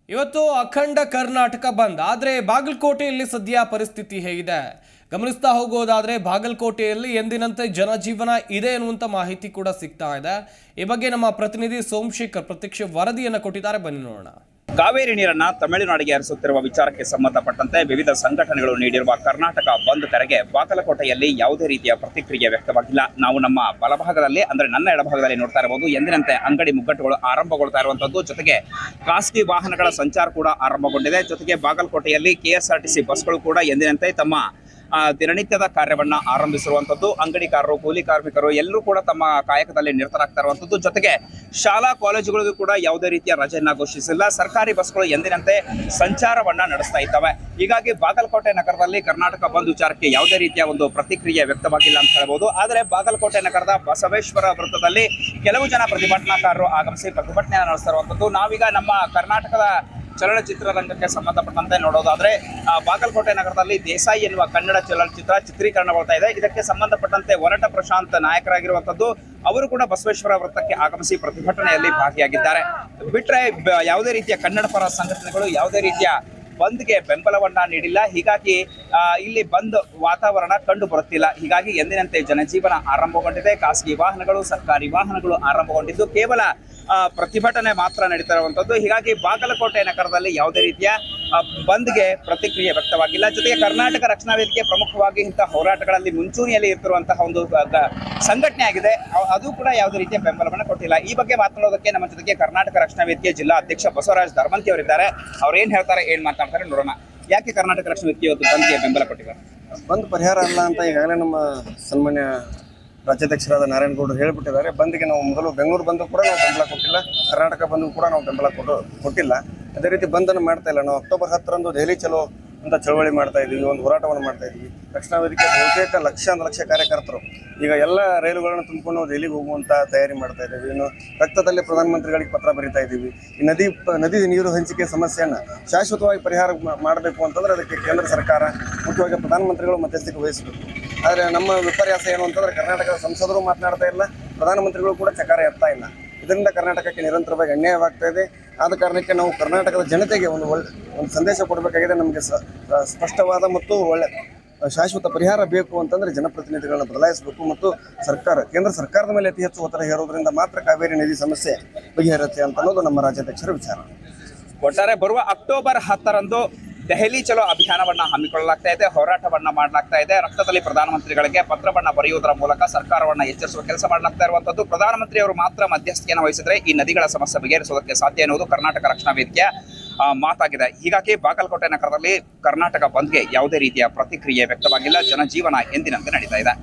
ಇವತ್ತು ಅಖಂಡ ಕರ್ನಾಟಕ ಬಂದ್ ಆದರೆ ಬಾಗಲಕೋಟೆಯಲ್ಲಿ ಸದ್ಯ ಪರಿಸ್ಥಿತಿ ಹೇಗಿದೆ ಗಮನಿಸ್ತಾ ಹೋಗೋದಾದ್ರೆ ಬಾಗಲಕೋಟೆಯಲ್ಲಿ ಎಂದಿನಂತೆ ಜನಜೀವನ ಇದೆ ಎನ್ನುವಂತ ಮಾಹಿತಿ ಕೂಡ ಸಿಗ್ತಾ ಇದೆ ಈ ಬಗ್ಗೆ ನಮ್ಮ ಪ್ರತಿನಿಧಿ ಸೋಮಶೇಖರ್ ಪ್ರತ್ಯಕ್ಷ ವರದಿಯನ್ನು ಕೊಟ್ಟಿದ್ದಾರೆ ಬನ್ನಿ ನೋಡೋಣ ಕಾವೇರಿ ನೀರನ್ನ ತಮಿಳುನಾಡಿಗೆ ಹರಿಸುತ್ತಿರುವ ವಿಚಾರಕ್ಕೆ ಸಂಬಂಧಪಟ್ಟಂತೆ ವಿವಿಧ ಸಂಘಟನೆಗಳು ನೀಡಿರುವ ಕರ್ನಾಟಕ ಬಂದ್ ಕರೆಗೆ ಬಾಗಲಕೋಟೆಯಲ್ಲಿ ಯಾವುದೇ ರೀತಿಯ ಪ್ರತಿಕ್ರಿಯೆ ವ್ಯಕ್ತವಾಗಿಲ್ಲ ನಾವು ನಮ್ಮ ಬಲಭಾಗದಲ್ಲಿ ಅಂದ್ರೆ ನನ್ನ ಎಡಭಾಗದಲ್ಲಿ ನೋಡ್ತಾ ಇರಬಹುದು ಎಂದಿನಂತೆ ಅಂಗಡಿ ಮುಗ್ಗಟ್ಟುಗಳು ಆರಂಭಗೊಳ್ತಾ ಇರುವಂತದ್ದು ಜೊತೆಗೆ ಖಾಸಗಿ ವಾಹನಗಳ ಸಂಚಾರ ಕೂಡ ಆರಂಭಗೊಂಡಿದೆ ಜೊತೆಗೆ ಬಾಗಲಕೋಟೆಯಲ್ಲಿ ಕೆಎಸ್ಆರ್ಟಿಸಿ ಬಸ್ಗಳು ಕೂಡ ಎಂದಿನಂತೆ ತಮ್ಮ ಆ, ದಿನನಿತ್ಯದ ಕಾರ್ಯವನ್ನ ಆರಂಭಿಸಿರುವಂತದ್ದು ಅಂಗಡಿಕಾರರು ಕೂಲಿ ಕಾರ್ಮಿಕರು ಎಲ್ಲರೂ ಕೂಡ ತಮ್ಮ ಕಾಯಕದಲ್ಲಿ ನಿರತರಾಗ್ತಾ ಇರುವಂತದ್ದು ಜೊತೆಗೆ ಶಾಲಾ ಕಾಲೇಜುಗಳಿಗೂ ಕೂಡ ಯಾವುದೇ ರೀತಿಯ ರಜೆಯನ್ನ ಘೋಷಿಸಿಲ್ಲ ಸರ್ಕಾರಿ ಬಸ್ಗಳು ಎಂದಿನಂತೆ ಸಂಚಾರವನ್ನ ನಡೆಸ್ತಾ ಇದ್ದಾವೆ ಹೀಗಾಗಿ ಬಾಗಲಕೋಟೆ ನಗರದಲ್ಲಿ ಕರ್ನಾಟಕ ಬಂದ್ ವಿಚಾರಕ್ಕೆ ಯಾವುದೇ ರೀತಿಯ ಒಂದು ಪ್ರತಿಕ್ರಿಯೆ ವ್ಯಕ್ತವಾಗಿಲ್ಲ ಅಂತ ಹೇಳ್ಬೋದು ಆದರೆ ಬಾಗಲಕೋಟೆ ನಗರದ ಬಸವೇಶ್ವರ ವೃತ್ತದಲ್ಲಿ ಕೆಲವು ಜನ ಪ್ರತಿಭಟನಾಕಾರರು ಆಗಮಿಸಿ ಪ್ರತಿಭಟನೆಯನ್ನು ನಡೆಸ್ತಾ ಇರುವಂತದ್ದು ನಾವೀಗ ನಮ್ಮ ಕರ್ನಾಟಕದ ಚಲನಚಿತ್ರರಂಗಕ್ಕೆ ಸಂಬಂಧಪಟ್ಟಂತೆ ನೋಡೋದಾದ್ರೆ ಆ, ಬಾಗಲಕೋಟೆ ನಗರದಲ್ಲಿ ದೇಸಾಯಿ ಎನ್ನುವ ಕನ್ನಡ ಚಲನಚಿತ್ರ ಚಿತ್ರೀಕರಣಗೊಳ್ತಾ ಇದೆ ಇದಕ್ಕೆ ಸಂಬಂಧಪಟ್ಟಂತೆ ಒರಟ ಪ್ರಶಾಂತ್ ನಾಯಕರಾಗಿರುವಂತದ್ದು ಅವರು ಕೂಡ ಬಸವೇಶ್ವರ ವೃತ್ತಕ್ಕೆ ಆಗಮಿಸಿ ಪ್ರತಿಭಟನೆಯಲ್ಲಿ ಭಾಗಿಯಾಗಿದ್ದಾರೆ ಬಿಟ್ರೆ ಬ- ಯಾವುದೇ ರೀತಿಯ ಕನ್ನಡ ಪರ ಸಂಘಟನೆಗಳು ಯಾವುದೇ ರೀತಿಯ ಬಂದ್ಗೆ ಬೆಂಬಲವನ್ನ ನೀಡಿಲ್ಲ ಹೀಗಾಗಿ ಆ, ಇಲ್ಲಿ ಬಂದ್ ವಾತಾವರಣ ಕಂಡು ಬರುತ್ತಿಲ್ಲ ಹೀಗಾಗಿ ಎಂದಿನಂತೆ ಜನಜೀವನ ಆರಂಭಗೊಂಡಿದೆ ಖಾಸಗಿ ವಾಹನಗಳು ಸರ್ಕಾರಿ ವಾಹನಗಳು ಆರಂಭಗೊಂಡಿದ್ದು ಕೇವಲ ಆ, ಪ್ರತಿಭಟನೆ ಮಾತ್ರ ನಡೀತಾ ಇರುವಂತದ್ದು ಹೀಗಾಗಿ ಬಾಗಲಕೋಟೆ ನಗರದಲ್ಲಿ ಯಾವುದೇ ರೀತಿಯ ಆ, ಬಂದ್ಗೆ ಪ್ರತಿಕ್ರಿಯೆ ವ್ಯಕ್ತವಾಗಿಲ್ಲ ಜೊತೆಗೆ ಕರ್ನಾಟಕ ರಕ್ಷಣಾ ವೇದಿಕೆ ಪ್ರಮುಖವಾಗಿ ಇಂತಹ ಹೋರಾಟಗಳಲ್ಲಿ ಮುಂಚೂಣಿಯಲ್ಲಿ ಇರ್ತಿರುವಂತಹ ಒಂದು ಗ- ಗ- ಸಂಘಟನೆ ಆಗಿದೆ ಅ- ಅದು ಕೂಡ ಯಾವುದೇ ರೀತಿಯ ಬೆಂಬಲವನ್ನು ಕೊಟ್ಟಿಲ್ಲ ಈ ಬಗ್ಗೆ ಮಾತನಾಡೋದಕ್ಕೆ ನಮ್ಮ ಜೊತೆಗೆ ಕರ್ನಾಟಕ ರಕ್ಷಣಾ ವೇದಿಕೆ ಜಿಲ್ಲಾ ಅಧ್ಯಕ್ಷ ಬಸವರಾಜ್ ಧರ್ಮಂತಿ ಅವರಿದ್ದಾರೆ ಅವ್ರು ಏನ್ ಹೇಳ್ತಾರೆ ಏನ್ ಮಾತಾಡ್ತಾರೆ ನೋಡೋಣ ಯಾಕೆ ಕರ್ನಾಟಕ ರಕ್ಷಣಾ ವೇದಿಕೆ ಇವತ್ತು ಬಂದ್ಗೆ ಬೆಂಬಲ ಕೊಟ್ಟಿದ್ದಾರೆ ಬಂದ್ ಪರಿಹಾರ ಅಲ್ಲ ಅಂತ ಈಗಾಗಲೇ ನಮ್ಮ ಸನ್ಮಾನ್ಯ ರಾಜ್ಯಾಧ್ಯಕ್ಷರಾದ ನಾರಾಯಣಗೌಡರು ಹೇಳಿಬಿಟ್ಟಿದ್ದಾರೆ ಬಂದ್ಗೆ ನಾವು ಮೊದಲು ಬೆಂಗಳೂರು ಬಂದು ಕೂಡ ನಾವು ಬೆಂಬಲ ಕೊಟ್ಟಿಲ್ಲ ಕರ್ನಾಟಕ ಬಂದು ಕೂಡ ನಾವು ಬೆಂಬಲ ಕೊಟ್ಟು ಕೊಟ್ಟಿಲ್ಲ ಅದೇ ರೀತಿ ಬಂದನ್ನು ಮಾಡ್ತಾ ಇಲ್ಲ ನಾವು ಅಕ್ಟೋಬರ್ ಹತ್ತರಂದು ದೆಹಲಿ ಚಲೋ ಅಂತ ಚಳವಳಿ ಮಾಡ್ತಾ ಇದ್ದೀವಿ ಒಂದು ಹೋರಾಟವನ್ನು ಮಾಡ್ತಾ ಇದ್ದೀವಿ ರಕ್ಷಣಾ ವೇದಿಕೆ ಬಹುತೇಕ ಲಕ್ಷಾಂತರ ಲಕ್ಷ ಕಾರ್ಯಕರ್ತರು ಈಗ ಎಲ್ಲ ರೈಲುಗಳನ್ನು ತುಂಬಿಕೊಂಡು ನಾವು ದೆಹಲಿಗೆ ಹೋಗುವಂತ ತಯಾರಿ ಮಾಡ್ತಾ ಇದ್ದೀವಿ ಇನ್ನು ರಕ್ತದಲ್ಲಿ ಪ್ರಧಾನಮಂತ್ರಿಗಳಿಗೆ ಪತ್ರ ಬರಿತಾ ಇದ್ದೀವಿ ಈ ನದಿ ಪ- ನದಿ ನೀರು ಹಂಚಿಕೆ ಸಮಸ್ಯೆಯನ್ನು ಶಾಶ್ವತವಾಗಿ ಪರಿಹಾರ ಮಾ- ಮಾಡಬೇಕು ಅಂತಂದ್ರೆ ಅದಕ್ಕೆ ಕೇಂದ್ರ ಸರ್ಕಾರ ಮುಖ್ಯವಾಗಿ ಪ್ರಧಾನಮಂತ್ರಿಗಳು ಮಧ್ಯಸ್ಥಿಕೆ ವಹಿಸಬೇಕು ಆದರೆ ನಮ್ಮ ವಿಪರ್ಯಾಸ ಏನು ಅಂತಂದ್ರೆ ಕರ್ನಾಟಕದ ಸಂಸದರು ಮಾತನಾಡ್ತಾ ಇಲ್ಲ ಪ್ರಧಾನಮಂತ್ರಿಗಳು ಕೂಡ ಚಕಾರ ಎತ್ತಾ ಇಲ್ಲ ಇದರಿಂದ ಕರ್ನಾಟಕಕ್ಕೆ ನಿರಂತರವಾಗಿ ಅನ್ಯಾಯವಾಗ್ತಾ ಇದೆ ಆದ ಕಾರಣಕ್ಕೆ ನಾವು ಕರ್ನಾಟಕದ ಜನತೆಗೆ ಒಂದು ಒಳ್ಳೆ ಒಂದು ಸಂದೇಶ ಕೊಡಬೇಕಾಗಿದೆ ನಮಗೆ ಸ- ಸ- ಸ್ಪಷ್ಟವಾದ ಮತ್ತು ಒಳ್ಳೆ ಶಾಶ್ವತ ಪರಿಹಾರ ಬೇಕು ಅಂತಂದ್ರೆ ಜನಪ್ರತಿನಿಧಿಗಳನ್ನ ಬದಲಾಯಿಸಬೇಕು ಮತ್ತು ಸರ್ಕಾರ ಕೇಂದ್ರ ಸರ್ಕಾರದ ಮೇಲೆ ಅತಿ ಹೆಚ್ಚು ಒತ್ತಡ ಹೇರೋದ್ರಿಂದ ಮಾತ್ರ ಕಾವೇರಿ ನದಿ ಸಮಸ್ಯೆ ಬಗೆಹರುತ್ತೆ ಅಂತ ಅನ್ನೋದು ನಮ್ಮ ರಾಜ್ಯಾಧ್ಯಕ್ಷರ ವಿಚಾರ ಒಟ್ಟಾರೆ ಬರುವ ಅಕ್ಟೋಬರ್ ಹತ್ತರಂದು ದೆಹಲಿ ಚಲೋ ಅಭಿಯಾನವನ್ನ ಹಮ್ಮಿಕೊಳ್ಳಲಾಗ್ತಾ ಇದೆ ಹೋರಾಟವನ್ನ ಮಾಡಲಾಗ್ತಾ ಇದೆ ರಕ್ತದಲ್ಲಿ ಪ್ರಧಾನಮಂತ್ರಿಗಳಿಗೆ ಪತ್ರವನ್ನ ಬರೆಯುವುದರ ಮೂಲಕ ಸರ್ಕಾರವನ್ನ ಎಚ್ಚರಿಸುವ ಕೆಲಸ ಮಾಡಲಾಗ್ತಾ ಇರುವಂತದ್ದು ಪ್ರಧಾನಮಂತ್ರಿ ಅವರು ಮಾತ್ರ ಮಧ್ಯಸ್ಥಿಕೆಯನ್ನು ವಹಿಸಿದ್ರೆ ಈ ನದಿಗಳ ಸಮಸ್ಯೆ ಬಗೆಹರಿಸುವುದಕ್ಕೆ ಸಾಧ್ಯ ಎನ್ನುವುದು ಕರ್ನಾಟಕ ರಕ್ಷಣಾ ವೇದಿಕೆಯ ಆ, ಮಾತಾಗಿದೆ ಹೀಗಾಗಿ ಬಾಗಲಕೋಟೆ ನಗರದಲ್ಲಿ ಕರ್ನಾಟಕ ಬಂದ್ಗೆ ಯಾವುದೇ ರೀತಿಯ ಪ್ರತಿಕ್ರಿಯೆ ವ್ಯಕ್ತವಾಗಿಲ್ಲ ಜನಜೀವನ ಎಂದಿನಂತೆ ನಡೀತಾ ಇದೆ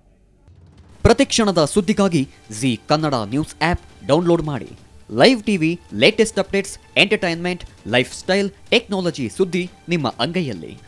ಪ್ರತಿಕ್ಷಣದ ಸುದ್ದಿಗಾಗಿ Zee Kannada news app download ಮಾಡಿ live TV latest updates entertainment lifestyle technology ಸುದ್ದಿ ನಿಮ್ಮ ಅಂಗೈಯಲ್ಲಿ